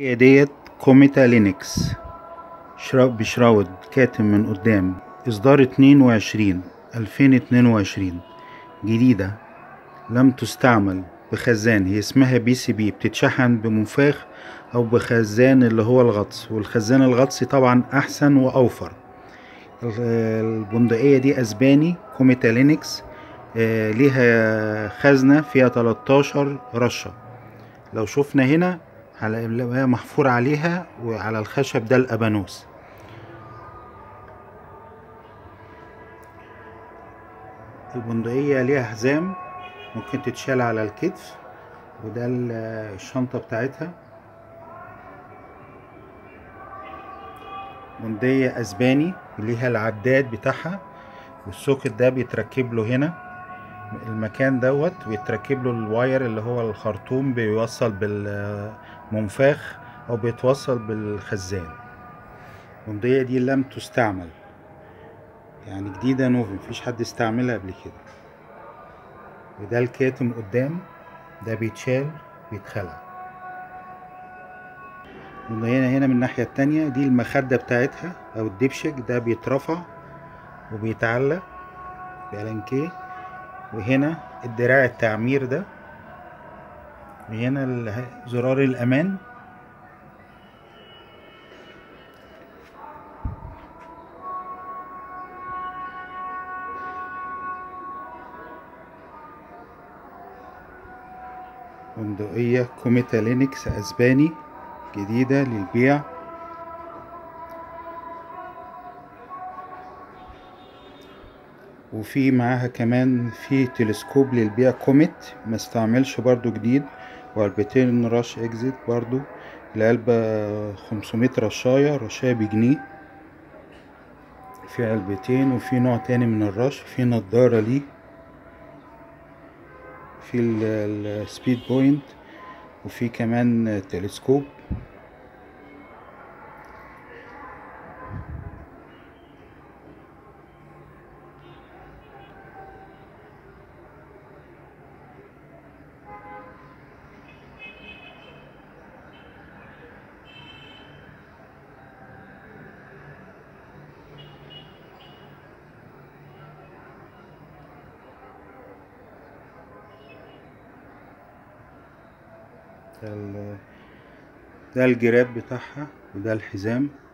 هي ديت كوميتا لينكس شراود بشراود كاتم من قدام اصدار اتنين وعشرين الفين اتنين وعشرين جديدة لم تستعمل بخزان هي اسمها بي سي بي بتتشحن بمنفاخ او بخزان اللي هو الغطس والخزان الغطسي طبعا احسن واوفر البندقية دي اسباني كوميتا لينكس آه ليها خزنة فيها 13 رشة لو شفنا هنا هي محفور عليها وعلى الخشب ده الابانوس البندقية ليها حزام ممكن تتشال على الكتف وده الشنطة بتاعتها بندقية اسباني ليها العداد بتاعها والسوكت ده بيتركب له هنا المكان دوت بيتركب له الواير اللي هو الخرطوم بيوصل بالمنفاخ او بيتوصل بالخزان البندقية دي لم تستعمل يعني جديدة نوفي مفيش حد استعملها قبل كده وده الكاتم قدام ده بيتشال بيتخلع هنا هنا من الناحية التانية دي المخدة بتاعتها او الدبشك ده بيترفع وبيتعلق بألانكيه وهنا الدراع التعمير ده وهنا زرار الأمان بندقية كوميتا لينكس أسباني جديدة للبيع وفي معاها كمان في تلسكوب للبيع كوميت ما استعملش برضو جديد وعلبتين رش اكزيت برضو العلبة خمسمية رشاية رشاية بجنيه في علبتين وفي نوع تاني من الرش في نضارة ليه في السبيد بوينت وفي كمان تلسكوب ده الجراب بتاعها وده الحزام